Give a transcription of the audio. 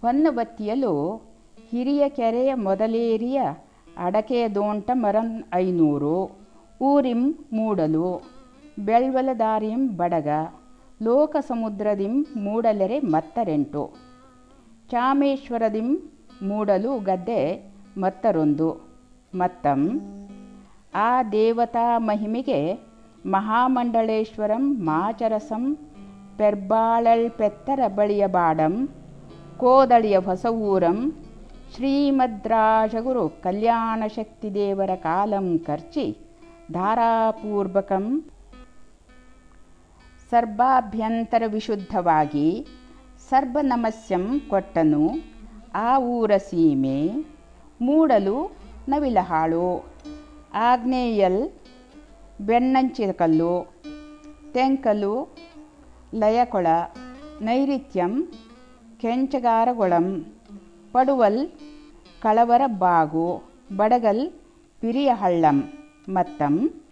ಹೊನ್ನಬತ್ತಿಯಲು ಹಿರಿಯ ಕೆರೆಯ ಮೊದಲೇರಿಯ ಅಡಕೆಯ ದೋಂಟ ಮರಂ ಐನೂರು ಊರಿಂ ಮೂಡಲು ಬೆಳ್ವಲದಾರಿಂ ಬಡಗ ಲೋಕ ಸಮುದ್ರದಿಂ ಮೂಡಲೆರೆ ಮತ್ತರೆಂಟು ಚಾಮೇಶ್ವರದಿಂ ಮೂಡಲು ಗದ್ದೆ ಮತ್ತರೊಂದು ಮತ್ತಂ ಆ ದೇವತಾ ಮಹಿಮೆಗೆ ಮಹಾಮಂಡಳೇಶ್ವರಂ ಮಾಚರಸಂ ಪೆರ್ಬಾಳಳ್ ಪೆತ್ತರ ಬಳಿಯ ಬಾಡಂ ಕೋದಳಿಯ ಹೊಸ ಊರಂ ಶ್ರೀಮದ್ರಾಜಗುರು ಕಲ್ಯಾಣ ಶಕ್ತಿ ದೇವರ ಕಾಲಂ ಖರ್ಚಿ ಧಾರಾಪೂರ್ವಕಂ ಸರ್ವಾಭ್ಯಂತರ ವಿಶುದ್ಧವಾಗಿ ಸರ್ವನಮಸ್ಯಂ ಕೊಟ್ಟನು ಆ ಊರ ಸೀಮೆ ಮೂಡಲು ನವಿಲಹಾಳು ಆಗ್ನೇಯಲ್ ಬೆಣ್ಣಂಚಿಕಲ್ಲು ತೆಂಕಲು ಲಯಕೊಳ ನೈಋತ್ಯಂ ಕೆಂಚಗಾರಗೊಳಂ ಪಡುವಲ್ ಕಳವರ ಬಾಗು ಬಡಗಲ್ ಪಿರಿಯಹಳ್ಳಂ ಮತ್ತಂ